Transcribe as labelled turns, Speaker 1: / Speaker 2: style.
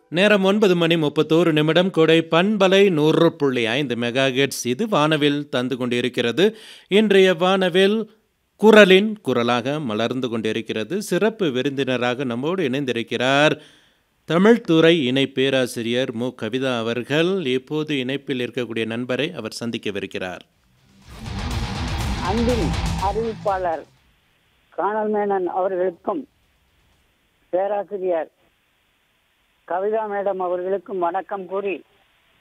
Speaker 1: நேரம் ஒன்பது மணி முப்பத்தோரு நிமிடம் கொடை பண்பலை நூறு புள்ளி ஐந்து மெகாஹெட்ஸ் இது வானவில் தந்து கொண்டிருக்கிறது இன்றைய வானவில் குரலின் குரலாக மலர்ந்து கொண்டிருக்கிறது சிறப்பு விருந்தினராக நம்மோடு இணைந்திருக்கிறார் தமிழ்துறை இணை பேராசிரியர் மு கவிதா அவர்கள் இப்போது இணைப்பில் இருக்கக்கூடிய நண்பரை அவர் சந்திக்கவிருக்கிறார்
Speaker 2: அன்பின் அறிவிப்பாளர் காணல் மேனன் அவர்களுக்கும் பேராசிரியர் கவிதா மேடம் அவர்களுக்கும் வணக்கம் கூறி